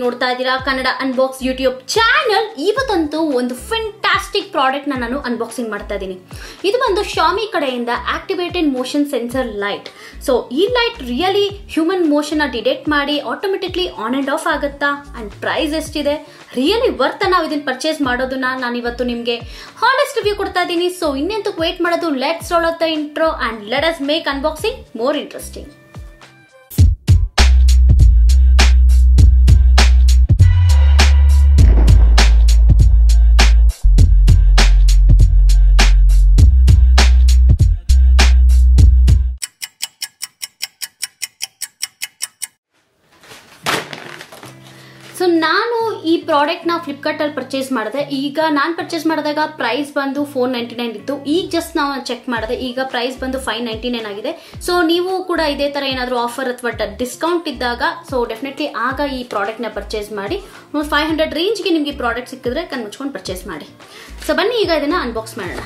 ನೋಡ್ತಾ ಇದ್ದೀರಾ Kannada unbox YouTube channel ಇವತ್ತಂತೂ ಒಂದು ಫೆಂಟಾಸ್ಟಿಕ್ ಪ್ರಾಡಕ್ಟ್ನ ನಾನು ಅನ್ಬಾಕ್ಸಿಂಗ್ ಮಾಡ್ತಾ ಇದ್ದೀನಿ ಇದು ಬಂದು ಶಾಮಿ ಕಡೆಯಿಂದ activated motion sensor light so ಈ ಲೈಟ್ ರಿಯಲಿ ಹ್ಯೂಮನ್ ಮೋಷನ್ನ ಡಿಟೆಕ್ಟ್ ಮಾಡಿ ಆಟೋಮೆಟಿಕ್ಲಿ ಆನ್ ಆ್ಯಂಡ್ ಆಫ್ ಆಗುತ್ತಾ ಆ್ಯಂಡ್ ಪ್ರೈಸ್ ಎಷ್ಟಿದೆ ರಿಯಲಿ ವರ್ತ್ ನಾವು ಇದನ್ನ ಪರ್ಚೇಸ್ ಮಾಡೋದನ್ನ ನಾನು ಇವತ್ತು ನಿಮಗೆ ಹಾನೆಸ್ಟ್ ರಿವ್ಯೂ ಕೊಡ್ತಾ ಇದ್ದೀನಿ ಸೊ ಇನ್ನೆಂತೂ ವೇಟ್ ಮಾಡೋದು let's roll the intro and let us make unboxing more interesting so ನಾನು ಈ ಪ್ರಾಡಕ್ಟ್ನ ಫ್ಲಿಪ್ಕಾರ್ಟಲ್ಲಿ ಪರ್ಚೇಸ್ ಮಾಡಿದೆ ಈಗ ನಾನು ಪರ್ಚೇಸ್ ಮಾಡಿದಾಗ ಪ್ರೈಸ್ ಬಂದು ಫೋರ್ ನೈಂಟಿ ನೈನ್ ಇತ್ತು ಈಗ ಜಸ್ಟ್ ನಾವು ಚೆಕ್ ಮಾಡಿದೆ ಈಗ ಪ್ರೈಸ್ ಬಂದು ಫೈವ್ ನೈಂಟಿ ನೈನ್ ಆಗಿದೆ ಸೊ ನೀವು ಕೂಡ ಇದೇ ಥರ ಏನಾದರೂ ಆಫರ್ ಅಥವಾ ಡಿಸ್ಕೌಂಟ್ ಇದ್ದಾಗ ಸೊ ಡೆಫಿನೆಟ್ಲಿ ಆಗ ಈ ಪ್ರಾಡಕ್ಟ್ನ ಪರ್ಚೇಸ್ ಮಾಡಿ ಒಂದು ಫೈವ್ ಹಂಡ್ರೆಡ್ ರೇಂಜ್ಗೆ ನಿಮಗೆ ಈ ಪ್ರಾಡಕ್ಟ್ ಸಿಕ್ಕಿದ್ರೆ ಕಣ್ ಮುಚ್ಕೊಂಡು ಪರ್ಚೇಸ್ ಮಾಡಿ ಸೊ ಬನ್ನಿ ಈಗ ಇದನ್ನು ಅನ್ಬಾಕ್ಸ್ ಮಾಡೋಣ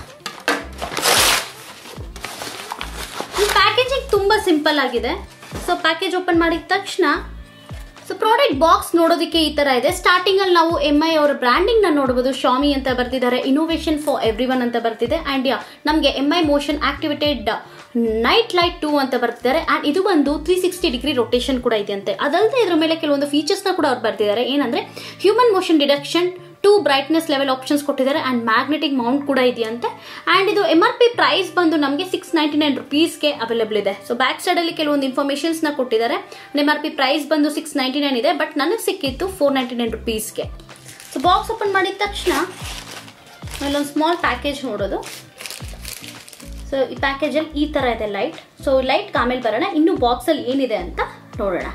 ಈ ಪ್ಯಾಕೇಜಿಂಗ್ ತುಂಬ ಸಿಂಪಲ್ ಆಗಿದೆ ಸೊ ಪ್ಯಾಕೇಜ್ ಓಪನ್ ಮಾಡಿದ ತಕ್ಷಣ ಸೊ ಪ್ರಾಡಕ್ಟ್ ಬಾಕ್ಸ್ ನೋಡೋದಕ್ಕೆ ಈ ತರ ಇದೆ ಸ್ಟಾರ್ಟಿಂಗ್ ಅಲ್ಲಿ ನಾವು ಎಂ ಐ ಅವರ ಬ್ರ್ಯಾಂಡಿಂಗ್ ನ ನೋಡಬಹುದು ಶಾಮಿ ಅಂತ ಬರ್ತಿದ್ದಾರೆ ಇನೋವೇಷನ್ ಫಾರ್ ಎವ್ರಿ ಒನ್ ಅಂತ ಬರ್ತಿದೆ ಅಂಡ್ ಯಾ ನಮಗೆ M I motion activated night light two ಅಂತ ಬರ್ತಿದ್ದಾರೆ ಅಂಡ್ ಇದು ಒಂದು ತ್ರೀ ಸಿಕ್ಸ್ಟಿ ಡಿಗ್ರಿ ರೊಟೇಷನ್ ಕೂಡ ಇದೆ ಅಂತೆ ಅದಲ್ಲದೆ ಇದ್ರ ಮೇಲೆ ಕೆಲವೊಂದು ಫೀಚರ್ಸ್ ನ ಕೂಡ ಅವ್ರು ಬರ್ತಿದ್ದಾರೆ ಏನಂದ್ರೆ human motion deduction two brightness level options ಕೊಟ್ಟಿದ್ದಾರೆ ಆ್ಯಂಡ್ ಮ್ಯಾಗ್ನೆಟಿಕ್ ಮೌಂಟ್ ಕೂಡ ಇದೆಯಂತೆ ಆ್ಯಂಡ್ ಇದು ಎಮ್ ಆರ್ ಪಿ ಪ್ರೈಸ್ ಬಂದು ನಮಗೆ ಸಿಕ್ಸ್ ನೈಂಟಿ ನೈನ್ ರುಪೀಸ್ಗೆ ಅವೈಲೇಬಲ್ ಇದೆ ಸೊ ಬ್ಯಾಕ್ ಸೈಡಲ್ಲಿ ಕೆಲವೊಂದು ಇನ್ಫಾರ್ಮೇಷನ್ಸ್ನ ಕೊಟ್ಟಿದ್ದಾರೆ ಎಮ್ ಆರ್ ಪಿ ಪ್ರೈಸ್ ಬಂದು ಸಿಕ್ಸ್ ನೈಂಟಿ ನೈನ್ ಇದೆ ಬಟ್ ನನಗೆ ಸಿಕ್ಕಿತ್ತು ಫೋರ್ ನೈಂಟಿ ನೈನ್ ರುಪೀಸ್ಗೆ ಸೊ ಬಾಕ್ಸ್ ಓಪನ್ ಮಾಡಿದ ತಕ್ಷಣ ಅಲ್ಲೊಂದು ಸ್ಮಾಲ್ ಪ್ಯಾಕೇಜ್ ನೋಡೋದು ಸೊ ಈ ಪ್ಯಾಕೇಜಲ್ಲಿ ಈ ಥರ ಇದೆ ಲೈಟ್ ಸೊ ಲೈಟ್ ಆಮೇಲೆ ಬರೋಣ ಇನ್ನು ಬಾಕ್ಸಲ್ಲಿ ಏನಿದೆ ಅಂತ ನೋಡೋಣ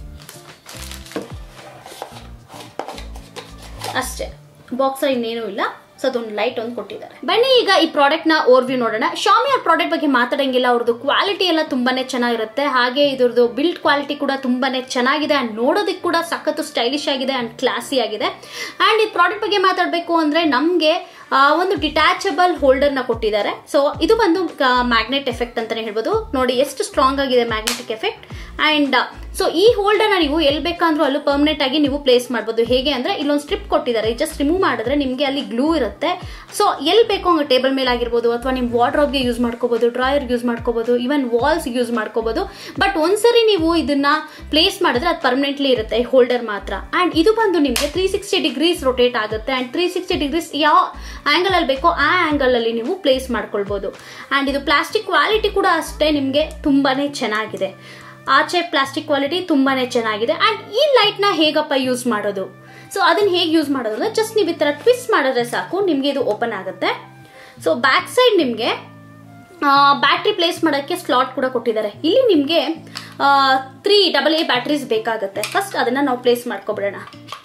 ಅಷ್ಟೇ ಬಾಕ್ಸ್ ಇನ್ನೇನು ಇಲ್ಲ ಸೊ ಅದೊಂದು ಲೈಟ್ ಒಂದು ಕೊಟ್ಟಿದ್ದಾರೆ ಬನ್ನಿ ಈಗ ಈ ಪ್ರಾಡಕ್ಟ್ ನ ಓವರ್ವ್ಯೂ ನೋಡೋಣ ಶಾಮಿ ಅವ್ರ ಪ್ರಾಡಕ್ಟ್ ಬಗ್ಗೆ ಮಾತಾಡಂಗಿಲ್ಲ ಅವ್ರದ್ದು ಕ್ವಾಲಿಟಿ ಎಲ್ಲ ತುಂಬಾನೇ ಚೆನ್ನಾಗಿರುತ್ತೆ ಹಾಗೆ ಇದ್ರದ್ದು ಬಿಲ್ಡ್ ಕ್ವಾಲಿಟಿ ಕೂಡ ತುಂಬಾನೇ ಚೆನ್ನಾಗಿದೆ ಅಂಡ್ ನೋಡೋದಕ್ಕೆ ಕೂಡ ಸಖತ್ತು ಸ್ಟೈಲಿಶ್ ಆಗಿದೆ ಅಂಡ್ ಕ್ಲಾಸಿ ಆಗಿದೆ ಅಂಡ್ ಈ ಪ್ರಾಡಕ್ಟ್ ಬಗ್ಗೆ ಮಾತಾಡಬೇಕು ಅಂದ್ರೆ ನಮಗೆ ಒಂದು ಡಿಟ್ಯಾಚಬಲ್ ಹೋಲ್ಡರ್ ನ ಕೊಟ್ಟಿದ್ದಾರೆ ಸೊ ಇದು ಬಂದು ಮ್ಯಾಗ್ನೆಟ್ ಎಫೆಕ್ಟ್ ಅಂತಾನೆ ಹೇಳ್ಬೋದು ನೋಡಿ ಎಷ್ಟು ಸ್ಟ್ರಾಂಗ್ ಆಗಿದೆ ಮ್ಯಾಗ್ನೆಟಿಕ್ ಎಫೆಕ್ಟ್ ಅಂಡ್ ಸೊ ಈ ಹೋಲ್ಡರ್ನ ನೀವು ಎಲ್ಲಿ ಬೇಕಂದ್ರೂ ಅಲ್ಲೂ ಪರ್ಮನೆಂಟ್ ಆಗಿ ನೀವು ಪ್ಲೇಸ್ ಮಾಡ್ಬೋದು ಹೇಗೆ ಅಂದ್ರೆ ಇಲ್ಲೊಂದು ಸ್ಟ್ರಿಪ್ ಕೊಟ್ಟಿದ್ದಾರೆ ಜಸ್ಟ್ ರಿಮೂವ್ ಮಾಡಿದ್ರೆ ನಿಮಗೆ ಅಲ್ಲಿ ಗ್ಲೂ ಇರುತ್ತೆ ಸೊ ಎಲ್ಲಿ ಬೇಕೋ ಹಂಗೆ ಟೇಬಲ್ ಮೇಲೆ ಆಗಿರ್ಬೋದು ಅಥವಾ ನಿಮ್ಮ ವಾರ್ಡ್ರೋಬ್ಗೆ ಯೂಸ್ ಮಾಡ್ಕೋಬಹುದು ಡ್ರಾಯರ್ಗೆ ಯೂಸ್ ಮಾಡ್ಕೋಬಹುದು ಈವನ್ ವಾಲ್ಸ್ ಯೂಸ್ ಮಾಡ್ಕೋಬಹುದು ಬಟ್ ಒಂದ್ಸರಿ ನೀವು ಇದನ್ನ ಪ್ಲೇಸ್ ಮಾಡಿದ್ರೆ ಅದು ಪರ್ಮನೆಂಟ್ಲಿ ಇರುತ್ತೆ ಈ ಹೋಲ್ಡರ್ ಮಾತ್ರ ಅಂಡ್ ಇದು ಬಂದು ನಿಮಗೆ ತ್ರೀ ಸಿಕ್ಸ್ಟಿ ಡಿಗ್ರೀಸ್ ರೊಟೇಟ್ ಆಗುತ್ತೆ ಅಂಡ್ ತ್ರೀ ಸಿಕ್ಸ್ಟಿ ಡಿಗ್ರೀಸ್ ಯಾವ ಆಂಗಲ್ ಅಲ್ಲಿ ಬೇಕೋ ಆ ಆಂಗಲ್ ಅಲ್ಲಿ ನೀವು ಪ್ಲೇಸ್ ಮಾಡ್ಕೊಳ್ಬಹುದು ಅಂಡ್ ಇದು ಪ್ಲಾಸ್ಟಿಕ್ ಕ್ವಾಲಿಟಿ ಕೂಡ ಅಷ್ಟೇ ನಿಮಗೆ ತುಂಬಾನೇ ಚೆನ್ನಾಗಿದೆ ಆಚೆ ಪ್ಲಾಸ್ಟಿಕ್ ಕ್ವಾಲಿಟಿ ತುಂಬಾನೇ ಚೆನ್ನಾಗಿದೆ ಅಂಡ್ ಈ ಲೈಟ್ ನ ಹೇಗಪ್ಪ ಯೂಸ್ ಮಾಡೋದು ಸೊ ಅದನ್ನ ಹೇಗೆ ಯೂಸ್ ಮಾಡೋದು ಅಂದ್ರೆ ಜಸ್ಟ್ ನೀವು ಈ ತರ ಟ್ವಿಸ್ಟ್ ಮಾಡಿದ್ರೆ ಸಾಕು ನಿಮಗೆ ಇದು ಓಪನ್ ಆಗುತ್ತೆ ಸೊ ಬ್ಯಾಕ್ ಸೈಡ್ ನಿಮಗೆ ಬ್ಯಾಟ್ರಿ ಪ್ಲೇಸ್ ಮಾಡೋಕ್ಕೆ ಸ್ಲಾಟ್ ಕೂಡ ಕೊಟ್ಟಿದ್ದಾರೆ ಇಲ್ಲಿ ನಿಮಗೆ ತ್ರೀ ಡಬಲ್ ಎ ಬ್ಯಾಟ್ರೀಸ್ ಬೇಕಾಗುತ್ತೆ ಫಸ್ಟ್ ಅದನ್ನ ನಾವು ಪ್ಲೇಸ್ ಮಾಡ್ಕೊಬಿಡೋಣ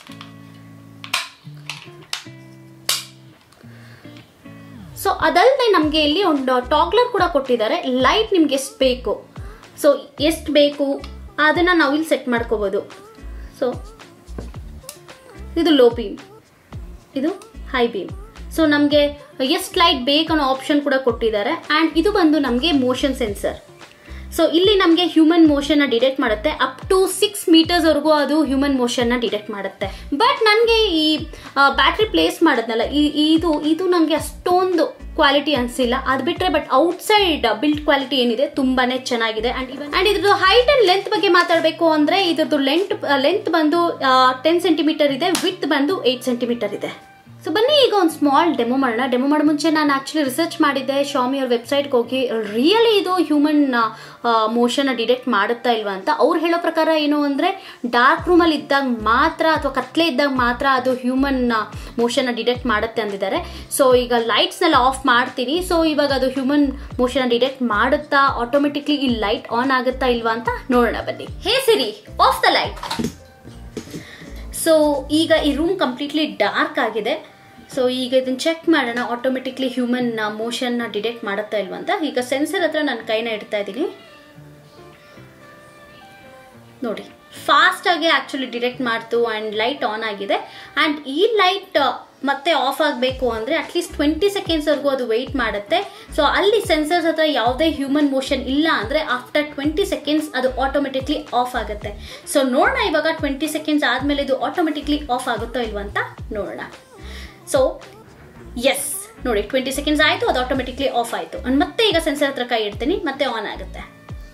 ಸೊ ಅದಲ್ಲದೆ ನಮಗೆ ಇಲ್ಲಿ ಒಂದು ಟಾಗ್ಲರ್ ಕೂಡ ಕೊಟ್ಟಿದ್ದಾರೆ ಲೈಟ್ ನಿಮ್ಗೆ ಎಷ್ಟು ಬೇಕು ಸೊ ಎಷ್ಟು ಬೇಕು ಅದನ್ನು ನಾವು ಇಲ್ಲಿ ಸೆಟ್ ಮಾಡ್ಕೋಬೋದು ಸೊ ಇದು ಲೋ ಬೀಮ್ ಇದು ಹೈ ಬೀಮ್ ಸೊ ನಮಗೆ ಎಷ್ಟು ಲೈಟ್ ಬೇಕು ಅನ್ನೋ ಆಪ್ಷನ್ ಕೂಡ ಕೊಟ್ಟಿದ್ದಾರೆ ಆ್ಯಂಡ್ ಇದು ಬಂದು ನಮಗೆ ಮೋಷನ್ ಸೆನ್ಸರ್ ಸೊ ಇಲ್ಲಿ ನಮಗೆ ಹ್ಯೂಮನ್ ಮೋಷನ್ನ ಡಿಟೆಕ್ಟ್ ಮಾಡುತ್ತೆ ಅಪ್ ಟು ಸಿಕ್ಸ್ ಮೀಟರ್ಸ್ವರೆಗೂ ಅದು ಹ್ಯೂಮನ್ ಮೋಷನ್ನ ಡಿಟೆಕ್ಟ್ ಮಾಡುತ್ತೆ ಬಟ್ ನನಗೆ ಈ ಬ್ಯಾಟ್ರಿ ಪ್ಲೇಸ್ ಮಾಡೋದ್ನಲ್ಲ ಇದು ಇದು ನನಗೆ ಅಷ್ಟೊಂದು ಕ್ವಾಲಿಟಿ ಅನಿಸಿಲ್ಲ ಅದು ಬಿಟ್ಟರೆ ಬಟ್ ಔಟ್ಸೈಡ್ ಬಿಲ್ಡ್ ಕ್ವಾಲಿಟಿ ಏನಿದೆ ತುಂಬಾನೇ ಚೆನ್ನಾಗಿದೆ ಅಂಡ್ ಇವನ್ ಅಂಡ್ ಇದ್ರದ್ದು ಹೈಟ್ ಅಂಡ್ ಲೆಂತ್ ಬಗ್ಗೆ ಮಾತಾಡಬೇಕು ಅಂದ್ರೆ ಇದ್ರದ್ದು ಲೆಂತ್ ಲೆಂತ್ ಬಂದು ಟೆನ್ ಸೆಂಟಿಮೀಟರ್ ಇದೆ ವಿತ್ ಬಂದು ಏಟ್ ಸೆಂಟಿಮೀಟರ್ ಇದೆ ಸೊ ಬನ್ನಿ ಈಗ ಒಂದು ಸ್ಮಾಲ್ ಡೆಮೋ ಮಾಡೋಣ ಡೆಮೋ ಮಾಡೋ ಮುಂಚೆ ನಾನು ಆಕ್ಚುಲಿ ರಿಸರ್ಚ್ ಮಾಡಿದ್ದೆ ಶಾಮಿ ಅವ್ರ ವೆಬ್ಸೈಟ್ಗೆ ಹೋಗಿ ರಿಯಲಿ ಇದು ಹ್ಯೂಮನ್ ಮೋಷನ್ ಡಿಟೆಕ್ಟ್ ಮಾಡುತ್ತಾ ಇಲ್ವಾ ಅಂತ ಅವ್ರು ಹೇಳೋ ಪ್ರಕಾರ ಏನು ಅಂದರೆ ಡಾರ್ಕ್ ರೂಮಲ್ಲಿ ಇದ್ದಾಗ ಮಾತ್ರ ಅಥವಾ ಕತ್ಲೆ ಇದ್ದಾಗ ಮಾತ್ರ ಅದು ಹ್ಯೂಮನ್ ಮೋಷನ್ನ ಡಿಟೆಕ್ಟ್ ಮಾಡುತ್ತೆ ಅಂದಿದ್ದಾರೆ ಸೊ ಈಗ ಲೈಟ್ಸ್ನೆಲ್ಲ ಆಫ್ ಮಾಡ್ತೀನಿ ಸೊ ಇವಾಗ ಅದು ಹ್ಯೂಮನ್ ಮೋಷನ್ ಡಿಟೆಕ್ಟ್ ಮಾಡುತ್ತಾ ಆಟೋಮೆಟಿಕ್ಲಿ ಈ ಲೈಟ್ ಆನ್ ಆಗುತ್ತಾ ಇಲ್ವಾ ಅಂತ ನೋಡೋಣ ಬನ್ನಿ hey Siri off the light so ಈಗ ಈ ರೂಮ್ ಕಂಪ್ಲೀಟ್ಲಿ ಡಾರ್ಕ್ ಆಗಿದೆ ಸೊ ಈಗ ಇದನ್ನ ಚೆಕ್ ಮಾಡೋಣ ಆಟೋಮೆಟಿಕ್ಲಿ ಹ್ಯೂಮನ್ ಮೋಷನ್ನ ಡಿಟೆಕ್ಟ್ ಮಾಡುತ್ತಾ ಇಲ್ವಾ ಅಂತ ಈಗ ಸೆನ್ಸರ್ ಹತ್ರ ನನ್ನ ಕೈನ ಇಡ್ತಾ ಇದ್ದೀನಿ ನೋಡಿ ಫಾಸ್ಟ್ ಆಗಿ ಆಕ್ಚುಲಿ ಡಿಟೆಕ್ಟ್ ಮಾಡ್ತು ಆ್ಯಂಡ್ ಲೈಟ್ ಆನ್ ಆಗಿದೆ ಆ್ಯಂಡ್ ಈ ಲೈಟ್ ಮತ್ತೆ ಆಫ್ ಆಗಬೇಕು ಅಂದರೆ ಅಟ್ಲೀಸ್ಟ್ ಟ್ವೆಂಟಿ ಸೆಕೆಂಡ್ಸ್ವರೆಗೂ ಅದು ವೆಯ್ಟ್ ಮಾಡುತ್ತೆ ಸೊ ಅಲ್ಲಿ ಸೆನ್ಸರ್ಸ್ ಹತ್ರ ಯಾವುದೇ ಹ್ಯೂಮನ್ ಮೋಷನ್ ಇಲ್ಲ ಅಂದರೆ ಆಫ್ಟರ್ ಟ್ವೆಂಟಿ ಸೆಕೆಂಡ್ಸ್ ಅದು ಆಟೋಮೆಟಿಕ್ಲಿ ಆಫ್ ಆಗುತ್ತೆ ಸೊ ನೋಡೋಣ ಇವಾಗ ಟ್ವೆಂಟಿ ಸೆಕೆಂಡ್ಸ್ ಆದಮೇಲೆ ಇದು ಆಟೋಮೆಟಿಕ್ಲಿ ಆಫ್ ಆಗುತ್ತೋ ಇಲ್ವಾ ಅಂತ ನೋಡೋಣ ಸೊ ಎಸ್ ನೋಡಿ ಟ್ವೆಂಟಿ ಸೆಕೆಂಡ್ಸ್ ಆಯಿತು ಅದು ಆಟೋಮೆಟಿಕ್ಲಿ ಆಫ್ ಆಯಿತು ಮತ್ತೆ ಈಗ ಸೆನ್ಸರ್ ಹತ್ರ ಕೈ ಇಡ್ತೀನಿ ಮತ್ತೆ ಆನ್ ಆಗುತ್ತೆ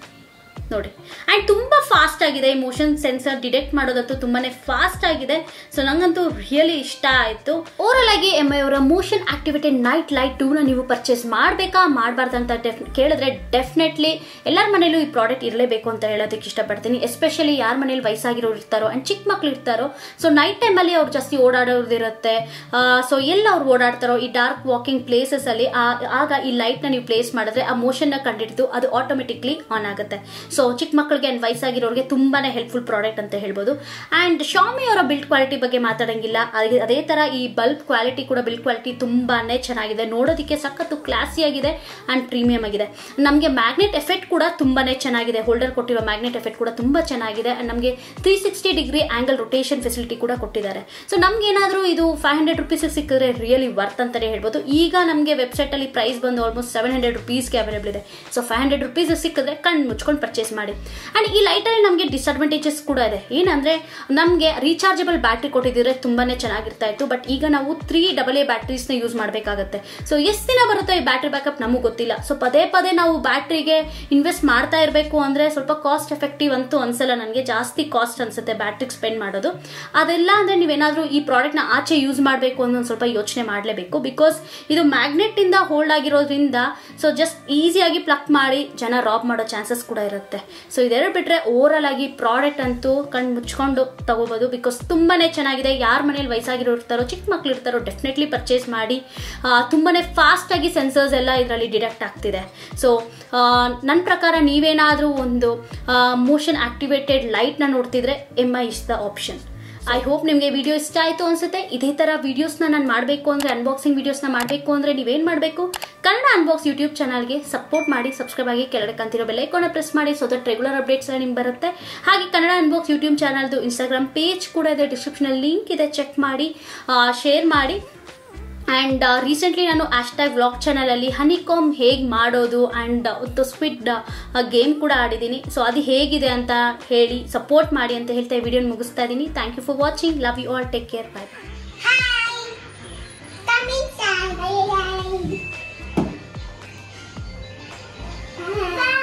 ನೋಡಿ ಆ್ಯಂಡ್ ತುಂಬ ಫಾಸ್ಟ್ ಆಗಿದೆ ಈ ಮೋಷನ್ ಸೆನ್ಸರ್ ಡಿಟೆಕ್ಟ್ ಮಾಡೋದಂತೂ ತುಂಬಾ ಫಾಸ್ಟ್ ಆಗಿದೆ ಸೊ ನಂಗಂತೂ ರಿಯಲಿ ಇಷ್ಟ ಆಯಿತು ಓವರಲ್ ಆಗಿ ಎಮ್ ಐ ಅವರ ಮೋಷನ್ ಆಕ್ಟಿವೇಟೆಡ್ ನೈಟ್ ಲೈಟ್ ಟೂನ ನೀವು ಪರ್ಚೇಸ್ ಮಾಡಬೇಕಾ ಮಾಡಬಾರ್ದಂತ ಡೆಫ್ ಕೇಳಿದ್ರೆ ಡೆಫಿನೆಟ್ಲಿ ಎಲ್ಲರ ಮನೇಲೂ ಈ ಪ್ರಾಡಕ್ಟ್ ಇರಲೇಬೇಕು ಅಂತ ಹೇಳೋದಕ್ಕೆ ಇಷ್ಟಪಡ್ತೀನಿ ಎಸ್ಪೆಷಲಿ ಯಾರ ಮನೇಲಿ ವಯಸ್ಸಾಗಿರೋರು ಇರ್ತಾರೋ ಆ್ಯಂಡ್ ಚಿಕ್ಕ ಮಕ್ಳು ಇರ್ತಾರೋ ಸೊ ನೈಟ್ ಟೈಮಲ್ಲಿ ಅವ್ರು ಜಾಸ್ತಿ ಓಡಾಡೋದಿರುತ್ತೆ ಸೊ ಎಲ್ಲ ಅವ್ರು ಓಡಾಡ್ತಾರೋ ಈ ಡಾರ್ಕ್ ವಾಕಿಂಗ್ ಪ್ಲೇಸಸಲ್ಲಿ ಆಗ ಈ ಲೈಟ್ನ ನೀವು ಪ್ಲೇಸ್ ಮಾಡಿದ್ರೆ ಆ ಮೋಷನ್ನ ಕಂಡಿಡಿದು ಅದು ಆಟೋಮೆಟಿಕ್ಲಿ ಆನ್ ಆಗುತ್ತೆ ಸೊ ಚಿಕ್ಕ ಮಕ್ಕಳಿಗೆ ಆ್ಯಂಡ್ ವಯಸ್ಸಾಗಿರೋರಿಗೆ ತುಂಬಾನೇ ಹೆಲ್ಪ್ಫುಲ್ ಪ್ರಾಡಕ್ಟ್ ಅಂತ ಹೇಳ್ಬೋದು ಆ್ಯಂಡ್ ಶಾಮಿ ಅವರ ಬಿಲ್ಡ್ ಕ್ವಾಲಿಟಿ ಬಗ್ಗೆ ಮಾತಾಡಂಗಿಲ್ಲ ಅದೇ ಅದೇ ಥರ ಈ ಬಲ್ಬ್ ಕ್ವಾಲಿಟಿ ಕೂಡ ಬಿಲ್ಡ್ ಕ್ವಾಲಿಟಿ ತುಂಬಾನೇ ಚೆನ್ನಾಗಿದೆ ನೋಡೋದಕ್ಕೆ ಸಖತ್ತು ಕ್ಲಾಸಿ ಆಗಿದೆ ಆ್ಯಂಡ್ ಪ್ರೀಮಿಯಂ ಆಗಿದೆ ನಮಗೆ ಮ್ಯಾಗ್ನೆಟ್ ಎಫೆಕ್ಟ್ ಕೂಡ ತುಂಬಾನೇ ಚೆನ್ನಾಗಿದೆ ಹೋಲ್ಡರ್ ಕೊಟ್ಟಿರೋ ಮ್ಯಾಗ್ನೆಟ್ ಎಫೆಕ್ಟ್ ಕೂಡ ತುಂಬ ಚೆನ್ನಾಗಿದೆ ಆ್ಯಂಡ್ ನಮಗೆ three sixty degree angle rotation facility ಕೂಡ ಕೊಟ್ಟಿದ್ದಾರೆ ಸೊ ನಮ್ಗೇನಾದರೂ ಇದು ಫೈವ್ ಹಂಡ್ರೆಡ್ ರುಪೀಸ್ ಸಿಕ್ಕಿದ್ರೆ ರಿಯಲಿ ವರ್ತ್ ಅಂತಲೇ ಹೇಳ್ಬೋದು ಈಗ ನಮಗೆ ವೆಬ್ಸೈಟಲ್ಲಿ ಪ್ರೈಸ್ ಬಂದು ಆಲ್ಮೋಸ್ಟ್ ಸೆವೆನ್ ಹಂಡ್ರೆಡ್ ರುಪೀಸ್ಗೆ ಅವೈಲೇಬಲ್ ಇದೆ ಸೊ ಫೈವ್ ಹಂಡ್ರೆಡ್ ರುಪೀಸ್ ಸಿಕ್ಕಿದ್ರೆ ಕಣ್ಣು ಮುಚ್ಕೊಂಡು ಪರ್ಚೇಸ್ ಮಾಡಿ ಆ್ಯಂಡ್ ಈ ಲೈಟಲ್ಲಿ ನಮಗೆ ಡಿಸ್ಅಡ್ವಾಂಟೇಜಸ್ ಕೂಡ ಇದೆ ಏನಂದರೆ ನಮಗೆ ರೀಚಾರ್ಜಬಲ್ ಬ್ಯಾಟ್ರಿ ಕೊಟ್ಟಿದ್ದರೆ ತುಂಬಾ ಚೆನ್ನಾಗಿರ್ತಾ ಇತ್ತು ಬಟ್ ಈಗ ನಾವು ತ್ರೀ ಡಬಲ್ ಎ ಬ್ಯಾಟ್ರೀಸ್ನ ಯೂಸ್ ಮಾಡಬೇಕಾಗತ್ತೆ ಸೊ ಎಷ್ಟು ದಿನ ಬರುತ್ತೋ ಈ ಬ್ಯಾಟ್ರಿ ಬ್ಯಾಕಪ್ ನಮಗೆ ಗೊತ್ತಿಲ್ಲ ಸೊ ಪದೇ ಪದೇ ನಾವು ಬ್ಯಾಟ್ರಿಗೆ ಇನ್ವೆಸ್ಟ್ ಮಾಡ್ತಾ ಇರಬೇಕು ಅಂದರೆ ಸ್ವಲ್ಪ ಕಾಸ್ಟ್ ಎಫೆಕ್ಟಿವ್ ಅಂತೂ ಅನ್ಸಲ್ಲ ನನಗೆ ಜಾಸ್ತಿ ಕಾಸ್ಟ್ ಅನ್ಸುತ್ತೆ ಬ್ಯಾಟ್ರಿಗೆ ಸ್ಪೆಂಡ್ ಮಾಡೋದು ಅದೆಲ್ಲ ಅಂದರೆ ನೀವೇನಾದರೂ ಈ ಪ್ರಾಡಕ್ಟ್ನ ಆಚೆ ಯೂಸ್ ಮಾಡಬೇಕು ಅನ್ನೋ ಸ್ವಲ್ಪ ಯೋಚನೆ ಮಾಡಲೇಬೇಕು ಬಿಕಾಸ್ ಇದು ಮ್ಯಾಗ್ನೆಟ್ಟಿಂದ ಹೋಲ್ಡ್ ಆಗಿರೋದ್ರಿಂದ ಸೊ ಜಸ್ಟ್ ಈಸಿಯಾಗಿ ಪ್ಲಕ್ ಮಾಡಿ ಜನ ರಾಬ್ ಮಾಡೋ ಚಾನ್ಸಸ್ ಕೂಡ ಇರುತ್ತೆ ಸೊ ಇದೆರಡು ಬಿಟ್ಟರೆ ಓವರಲ್ ಆಗಿ ಪ್ರಾಡಕ್ಟ್ ಅಂತೂ ಕಣ್ಣು ಮುಚ್ಕೊಂಡು ತಗೋಬೋದು ಬಿಕಾಸ್ ತುಂಬಾ ಚೆನ್ನಾಗಿದೆ ಯಾರ ಮನೇಲಿ ವಯಸ್ಸಾಗಿರೋ ಇರ್ತಾರೋ ಚಿಕ್ಕ ಮಕ್ಳು ಇರ್ತಾರೋ ಡೆಫಿನೆಟ್ಲಿ ಪರ್ಚೇಸ್ ಮಾಡಿ ತುಂಬಾ ಫಾಸ್ಟಾಗಿ ಸೆನ್ಸರ್ಸ್ ಎಲ್ಲ ಇದರಲ್ಲಿ ಡಿಟೆಕ್ಟ್ ಆಗ್ತಿದೆ ಸೊ ನನ್ನ ಪ್ರಕಾರ ನೀವೇನಾದರೂ ಒಂದು ಮೋಷನ್ ಆಕ್ಟಿವೇಟೆಡ್ ಲೈಟ್ನ ನೋಡ್ತಿದ್ರೆ M I is the option I hope ನಿಮಗೆ ವಿಡಿಯೋ ಇಷ್ಟ ಆಯಿತು ಅನ್ಸುತ್ತೆ ಇದೇ ಥರ ವೀಡಿಯೋಸ್ನ ನಾನು ಮಾಡಬೇಕು ಅಂದರೆ ಅನ್ಬಾಕ್ಸಿಂಗ್ ವೀಡಿಯೋಸ್ನ ಮಾಡಬೇಕು ಅಂದರೆ ನೀವೇನು ಮಾಡಬೇಕು ಕನ್ನಡ ಅನ್ಬಾಕ್ಸ್ ಯೂಟ್ಯೂಬ್ ಚಾನಲ್ಗೆ ಸಪೋರ್ಟ್ ಮಾಡಿ ಸಬ್ಸ್ಕ್ರೈಬ್ ಆಗಿ ಕೆಳಗಡೆ ಕಂತಿರೋ ಬೆಲ್ಲೈಕೋನ ಪ್ರೆಸ್ ಮಾಡಿ ಸೊ ದಟ್ ರೆಗ್ಯುಲರ್ ಅಪ್ಡೇಟ್ಸ್ ಎಲ್ಲ ನಿಮ್ಗೆ ಬರುತ್ತೆ ಹಾಗೆ ಕನ್ನಡ ಅನ್ಬಾಕ್ಸ್ ಯೂಟ್ಯೂಬ್ ಚಾನಲ್ದು ಇನ್ಸ್ಟಾಗ್ರಾಮ್ ಪೇಜ್ ಕೂಡ ಇದೆ ಡಿಸ್ಕ್ರಿಪ್ಷನಲ್ಲಿ ಲಿಂಕ್ ಇದೆ ಚೆಕ್ ಮಾಡಿ ಶೇರ್ ಮಾಡಿ ಆ್ಯಂಡ್ ರೀಸೆಂಟ್ಲಿ ನಾನು ಆಶ್ಟ್ಯಾಗ್ ವ್ಲಾಗ್ ಚಾನಲಲ್ಲಿ ಹನಿಕಾಮ್ ಹೇಗೆ ಮಾಡೋದು ಆ್ಯಂಡ್ ಒಂದು ಸ್ವಿಡ್ ಗೇಮ್ ಕೂಡ ಆಡಿದ್ದೀನಿ ಸೊ ಅದು ಹೇಗಿದೆ ಅಂತ ಹೇಳಿ ಸಪೋರ್ಟ್ ಮಾಡಿ ಅಂತ ಹೇಳ್ತಾ ವಿಡಿಯೋನ ಮುಗಿಸ್ತಾ ಇದ್ದೀನಿ thank you for watching love you all take care bye bye Hi! Come inside. Bye.